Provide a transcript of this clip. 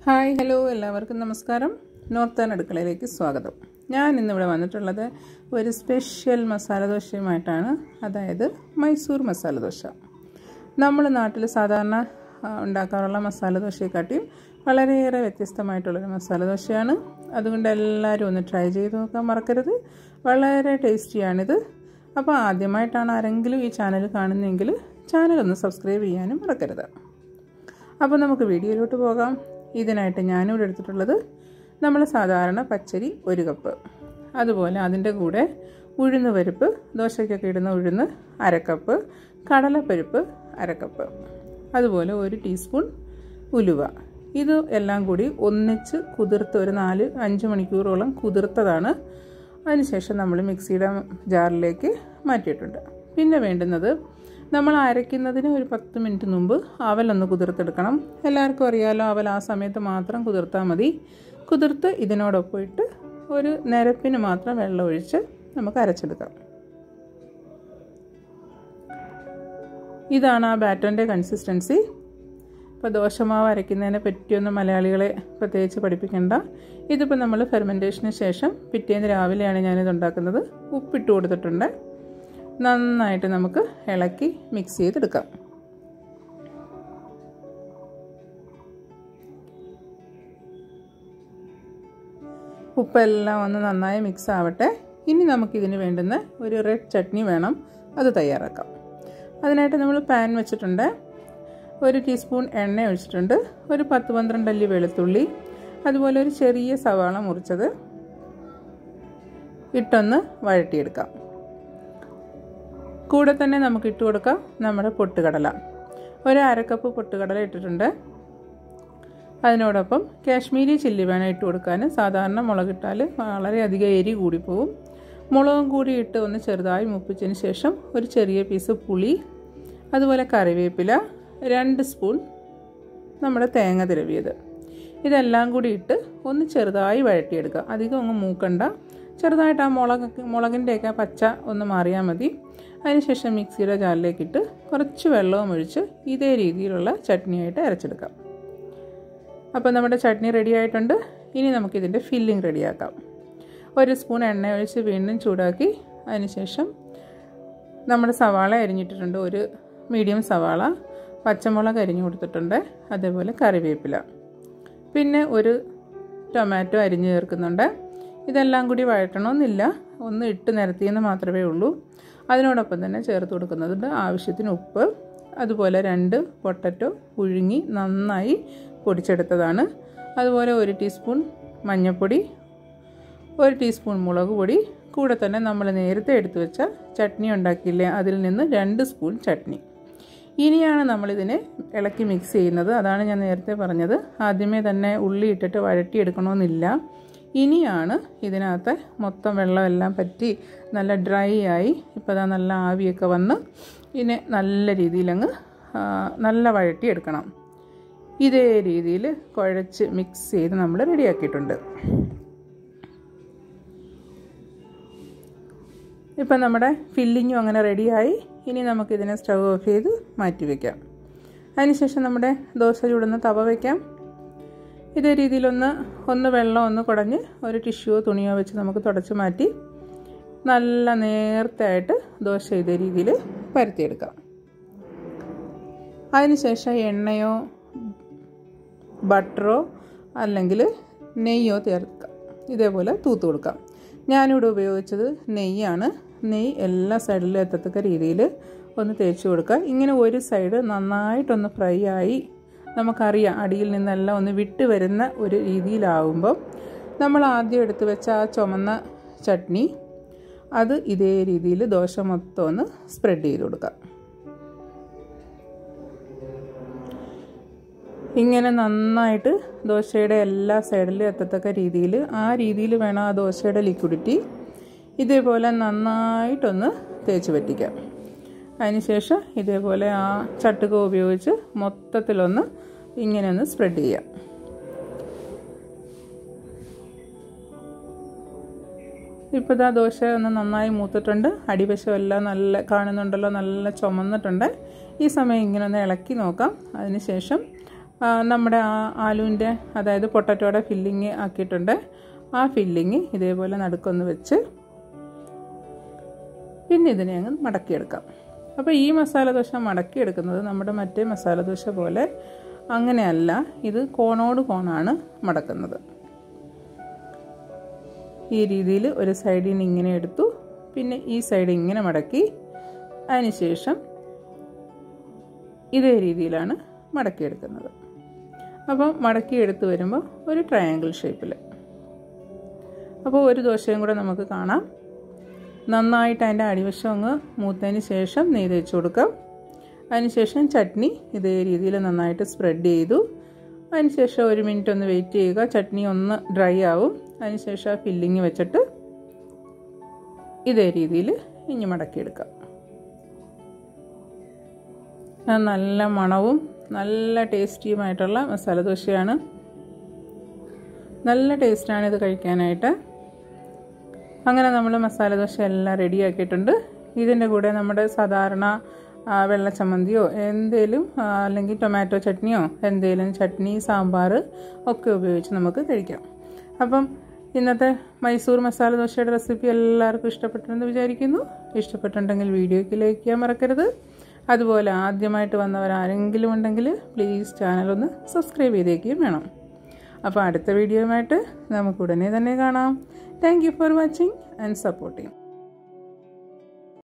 hi hello എല്ലാവർക്കും നമസ്കാരം northern അടുക്കളയിലേക്ക് സ്വാഗതം ഞാൻ ഇന്നിവിടെ വന്നിട്ടുള്ളത് ഒരു സ്പെഷ്യൽ മസാല ദോശയുമായിട്ടാണ് അതായത് മൈസൂർ മസാല ദോശ നമ്മൾ നാട്ടിൽ സാധാരണ ആ, ഉണ്ടാക്കാറുള്ള മസാല ദോശയെക്കാട്ടിയും വളരെയേറെ വ്യത്യസ്തമായിട്ടുള്ളൊരു മസാല ദോശയാണ് അതുകൊണ്ട് എല്ലാവരും ഒന്ന് ട്രൈ ചെയ്ത് നോക്കാൻ മറക്കരുത് വളരെ ടേസ്റ്റിയാണിത് അപ്പോൾ ആദ്യമായിട്ടാണ് ആരെങ്കിലും ഈ ചാനൽ കാണുന്നതെങ്കിൽ ചാനൽ ഒന്ന് സബ്സ്ക്രൈബ് ചെയ്യാനും മറക്കരുത് അപ്പോൾ നമുക്ക് വീഡിയോയിലോട്ട് പോകാം ഇതിനായിട്ട് ഞാനിവിടെ എടുത്തിട്ടുള്ളത് നമ്മൾ സാധാരണ പച്ചരി ഒരു കപ്പ് അതുപോലെ അതിൻ്റെ കൂടെ ഉഴുന്ന് പരിപ്പ് ദോശയ്ക്കൊക്കെ ഇടുന്ന ഉഴുന്ന് അരക്കപ്പ് കടലപ്പരിപ്പ് അരക്കപ്പ് അതുപോലെ ഒരു ടീസ്പൂൺ ഉലുവ ഇത് എല്ലാം കൂടി ഒന്നിച്ച് കുതിർത്ത് ഒരു നാല് അഞ്ച് മണിക്കൂറോളം കുതിർത്തതാണ് അതിനുശേഷം നമ്മൾ മിക്സിയുടെ ജാറിലേക്ക് മാറ്റിയിട്ടുണ്ട് പിന്നെ വേണ്ടുന്നത് നമ്മൾ അരയ്ക്കുന്നതിന് ഒരു പത്ത് മിനിറ്റ് മുമ്പ് അവലൊന്ന് കുതിർത്തെടുക്കണം എല്ലാവർക്കും അറിയാലോ അവൽ ആ സമയത്ത് മാത്രം കുതിർത്താൽ മതി കുതിർത്ത് ഇതിനോടൊപ്പം ഇട്ട് ഒരു നിരപ്പിന് മാത്രം വെള്ളം ഒഴിച്ച് നമുക്ക് അരച്ചെടുക്കാം ഇതാണ് ആ ബാറ്ററിൻ്റെ കൺസിസ്റ്റൻസി ഇപ്പോൾ ദോശമാവ് അരയ്ക്കുന്നതിനെ പറ്റിയൊന്നും മലയാളികളെ പ്രത്യേകിച്ച് പഠിപ്പിക്കേണ്ട ഇതിപ്പോൾ നമ്മൾ ഫെർമെൻറ്റേഷന് ശേഷം പിറ്റേന്ന് രാവിലെയാണ് ഞാനിത് ഉണ്ടാക്കുന്നത് ഉപ്പിട്ട് കൊടുത്തിട്ടുണ്ട് നന്നായിട്ട് നമുക്ക് ഇളക്കി മിക്സ് ചെയ്തെടുക്കാം ഉപ്പെല്ലാം ഒന്ന് നന്നായി മിക്സ് ആവട്ടെ ഇനി നമുക്കിതിന് വേണ്ടുന്ന ഒരു റെഡ് ചട്നി വേണം അത് തയ്യാറാക്കാം അതിനായിട്ട് നമ്മൾ പാൻ വെച്ചിട്ടുണ്ട് ഒരു ടീസ്പൂൺ എണ്ണ ഒഴിച്ചിട്ടുണ്ട് ഒരു പത്ത് പന്ത്രണ്ട് അല്ലി വെളുത്തുള്ളി അതുപോലെ ഒരു ചെറിയ സവാള മുറിച്ചത് ഇട്ടൊന്ന് വഴട്ടിയെടുക്കാം കൂടെ തന്നെ നമുക്ക് ഇട്ട് കൊടുക്കാം നമ്മുടെ പൊട്ടുകടല ഒരു അരക്കപ്പ് പൊട്ടുകടല ഇട്ടിട്ടുണ്ട് അതിനോടൊപ്പം കാശ്മീരി ചില്ലി വേണം ഇട്ട് കൊടുക്കാൻ സാധാരണ മുളകിട്ടാൽ വളരെയധികം എരി കൂടിപ്പോവും മുളകും കൂടി ഇട്ട് ഒന്ന് ചെറുതായി മുപ്പിച്ചതിന് ശേഷം ഒരു ചെറിയ പീസ് പുളി അതുപോലെ കറിവേപ്പില രണ്ട് സ്പൂൺ നമ്മുടെ തേങ്ങ തിരവിയത് ഇതെല്ലാം കൂടി ഇട്ട് ഒന്ന് ചെറുതായി വഴറ്റിയെടുക്കുക അധികം അങ്ങ് മൂക്കണ്ട ചെറുതായിട്ട് ആ മുളക് മുളകിൻ്റെയൊക്കെ പച്ച ഒന്ന് മാറിയാൽ മതി അതിനുശേഷം മിക്സിയുടെ ജാറിലേക്കിട്ട് കുറച്ച് വെള്ളവും ഒഴിച്ച് ഇതേ രീതിയിലുള്ള ചട്നിയായിട്ട് അരച്ചെടുക്കാം അപ്പോൾ നമ്മുടെ ചട്നി റെഡി ആയിട്ടുണ്ട് ഇനി നമുക്കിതിൻ്റെ ഫില്ലിംഗ് റെഡിയാക്കാം ഒരു സ്പൂൺ എണ്ണ ഒഴിച്ച് വീണ്ടും ചൂടാക്കി അതിനുശേഷം നമ്മുടെ സവാള അരിഞ്ഞിട്ടിട്ടുണ്ട് ഒരു മീഡിയം സവാള പച്ചമുളക് അരിഞ്ഞു കൊടുത്തിട്ടുണ്ട് അതേപോലെ കറിവേപ്പില പിന്നെ ഒരു ടൊമാറ്റോ അരിഞ്ഞു ചേർക്കുന്നുണ്ട് ഇതെല്ലാം കൂടി വഴറ്റണമെന്നില്ല ഒന്ന് ഇട്ട് നിരത്തിയെന്ന് മാത്രമേ ഉള്ളൂ അതിനോടൊപ്പം തന്നെ ചേർത്ത് കൊടുക്കുന്നുണ്ട് ആവശ്യത്തിന് ഉപ്പ് അതുപോലെ രണ്ട് പൊട്ടറ്റോ പുഴുങ്ങി നന്നായി പൊടിച്ചെടുത്തതാണ് അതുപോലെ ഒരു ടീസ്പൂൺ മഞ്ഞൾപ്പൊടി ഒരു ടീസ്പൂൺ മുളക് പൊടി കൂടെ തന്നെ നമ്മൾ നേരത്തെ എടുത്തു വെച്ച ചട്നി ഉണ്ടാക്കിയില്ലേ അതിൽ നിന്ന് രണ്ട് സ്പൂൺ ചട്നി ഇനിയാണ് നമ്മളിതിനെ ഇളക്കി മിക്സ് ചെയ്യുന്നത് അതാണ് ഞാൻ നേരത്തെ പറഞ്ഞത് ആദ്യമേ തന്നെ ഉള്ളി ഇട്ടിട്ട് വഴറ്റിയെടുക്കണമെന്നില്ല ഇനിയാണ് ഇതിനകത്ത് മൊത്തം വെള്ളമെല്ലാം പറ്റി നല്ല ഡ്രൈ ആയി ഇപ്പോൾ ഇതാ നല്ല ആവിയൊക്കെ വന്ന് ഇതിനെ നല്ല രീതിയിലങ്ങ് നല്ല വഴറ്റിയെടുക്കണം ഇതേ രീതിയിൽ കുഴച്ച് മിക്സ് ചെയ്ത് നമ്മൾ റെഡിയാക്കിയിട്ടുണ്ട് ഇപ്പം നമ്മുടെ ഫില്ലിങ്ങും അങ്ങനെ റെഡിയായി ഇനി നമുക്കിതിനെ സ്റ്റവ് ഓഫ് ചെയ്ത് മാറ്റി വയ്ക്കാം അതിനുശേഷം നമ്മുടെ ദോശ ചൂടുന്ന തവ വയ്ക്കാം ഇതേ രീതിയിലൊന്ന് ഒന്ന് വെള്ളം ഒന്ന് കുടഞ്ഞ് ഒരു ടിഷ്യൂയോ തുണിയോ വെച്ച് നമുക്ക് തുടച്ച് മാറ്റി നല്ല നേർത്തായിട്ട് ദോശ ഇതേ രീതിയിൽ പരത്തിയെടുക്കാം അതിനുശേഷം എണ്ണയോ ബട്ടറോ അല്ലെങ്കിൽ നെയ്യോ ചേർക്കാം ഇതേപോലെ തൂത്ത് കൊടുക്കാം ഞാനിവിടെ ഉപയോഗിച്ചത് നെയ്യാണ് നെയ്യ് എല്ലാ സൈഡിലും എത്തത്തക്ക രീതിയിൽ ഒന്ന് തേച്ച് കൊടുക്കുക ഇങ്ങനെ ഒരു സൈഡ് നന്നായിട്ടൊന്ന് ഫ്രൈ ആയി നമുക്കറിയാം അടിയിൽ നിന്നെല്ലാം ഒന്ന് വിട്ട് വരുന്ന ഒരു രീതിയിലാവുമ്പം നമ്മൾ ആദ്യം എടുത്ത് വെച്ച ആ ചുമന്ന ചട്നി അത് ഇതേ രീതിയിൽ ദോശ മൊത്തം ഒന്ന് സ്പ്രെഡ് ചെയ്ത് കൊടുക്കുക ഇങ്ങനെ നന്നായിട്ട് ദോശയുടെ എല്ലാ സൈഡിലും എത്തത്തക്ക രീതിയിൽ ആ രീതിയിൽ വേണം ആ ദോശയുടെ ലിക്വിഡിറ്റി ഇതേപോലെ നന്നായിട്ടൊന്ന് തേച്ച് പറ്റിക്കാം അതിനുശേഷം ഇതേപോലെ ആ ചട്ടുക ഉപയോഗിച്ച് മൊത്തത്തിലൊന്ന് ഇങ്ങനെ ഒന്ന് സ്പ്രെഡ് ചെയ്യാം ഇപ്പോൾ ഇതാ ദോശ ഒന്ന് നന്നായി മൂത്തിട്ടുണ്ട് അടിവശം എല്ലാം നല്ല കാണുന്നുണ്ടല്ലോ നല്ല ചുമന്നിട്ടുണ്ട് ഈ സമയം ഇങ്ങനെ ഒന്ന് ഇളക്കി നോക്കാം അതിനുശേഷം ആ, നമ്മുടെ ആ ആലുവിൻ്റെ അതായത് പൊട്ടറ്റോയുടെ ഫില്ലിങ് ആക്കിയിട്ടുണ്ട് ആ ഫില്ലിങ് ഇതേപോലെ നടുക്കൊന്ന് വെച്ച് പിന്നെ ഇതിനെ അങ്ങ് മടക്കിയെടുക്കാം അപ്പോൾ ഈ മസാല ദോശ മടക്കിയെടുക്കുന്നത് നമ്മുടെ മറ്റേ മസാല ദോശ പോലെ അങ്ങനെയല്ല ഇത് കോണോട് കോണാണ് മടക്കുന്നത് ഈ രീതിയിൽ ഒരു സൈഡിൽ നിന്ന് ഇങ്ങനെ എടുത്തു പിന്നെ ഈ സൈഡ് ഇങ്ങനെ മടക്കി അതിനുശേഷം ഇതേ രീതിയിലാണ് മടക്കിയെടുക്കുന്നത് അപ്പം മടക്കിയെടുത്ത് വരുമ്പോൾ ഒരു ട്രയാങ്കിൾ ഷേപ്പിൽ അപ്പോൾ ഒരു ദോശയും കൂടെ നമുക്ക് കാണാം നന്നായിട്ട് അതിൻ്റെ അടിവശം അങ്ങ് മൂത്തതിന് ശേഷം നെയ്യ് തേച്ച് കൊടുക്കാം അതിനുശേഷം ചട്നി ഇതേ രീതിയിൽ നന്നായിട്ട് സ്പ്രെഡ് ചെയ്തു അതിനുശേഷം ഒരു മിനിറ്റ് ഒന്ന് വെയിറ്റ് ചെയ്യുക ചട്നി ഒന്ന് ഡ്രൈ ആവും അതിനുശേഷം ആ ഫില്ലിങ് വെച്ചിട്ട് ഇതേ രീതിയിൽ ഇനി മടക്കിയെടുക്കാം അത് നല്ല മണവും നല്ല ടേസ്റ്റിയുമായിട്ടുള്ള മസാല ദോശയാണ് നല്ല ടേസ്റ്റാണ് ഇത് കഴിക്കാനായിട്ട് അങ്ങനെ നമ്മൾ മസാല ദോശ എല്ലാം റെഡിയാക്കിയിട്ടുണ്ട് ഇതിൻ്റെ കൂടെ നമ്മുടെ സാധാരണ ആ, വെള്ള ചമ്മന്തിയോ എന്തേലും ആ, അല്ലെങ്കിൽ ടൊമാറ്റോ ചട്നിയോ എന്തേലും ചട്നി സാമ്പാർ ഒക്കെ ഉപയോഗിച്ച് നമുക്ക് കഴിക്കാം അപ്പം ഇന്നത്തെ മൈസൂർ മസാല ദോശയുടെ റെസിപ്പി എല്ലാവർക്കും ഇഷ്ടപ്പെട്ടിട്ടുണ്ടെന്ന് വിചാരിക്കുന്നു ഇഷ്ടപ്പെട്ടിട്ടുണ്ടെങ്കിൽ വീഡിയോയ്ക്ക് ലൈക്ക് ചെയ്യാൻ മറക്കരുത് അതുപോലെ ആദ്യമായിട്ട് വന്നവർ ആരെങ്കിലും ഉണ്ടെങ്കിൽ പ്ലീസ് ചാനൽ ഒന്ന് സബ്സ്ക്രൈബ് ചെയ്തേക്കുകയും വേണം അപ്പോൾ അടുത്ത വീഡിയോയുമായിട്ട് നമുക്ക് ഉടനെ തന്നെ കാണാം thank you for watching and supporting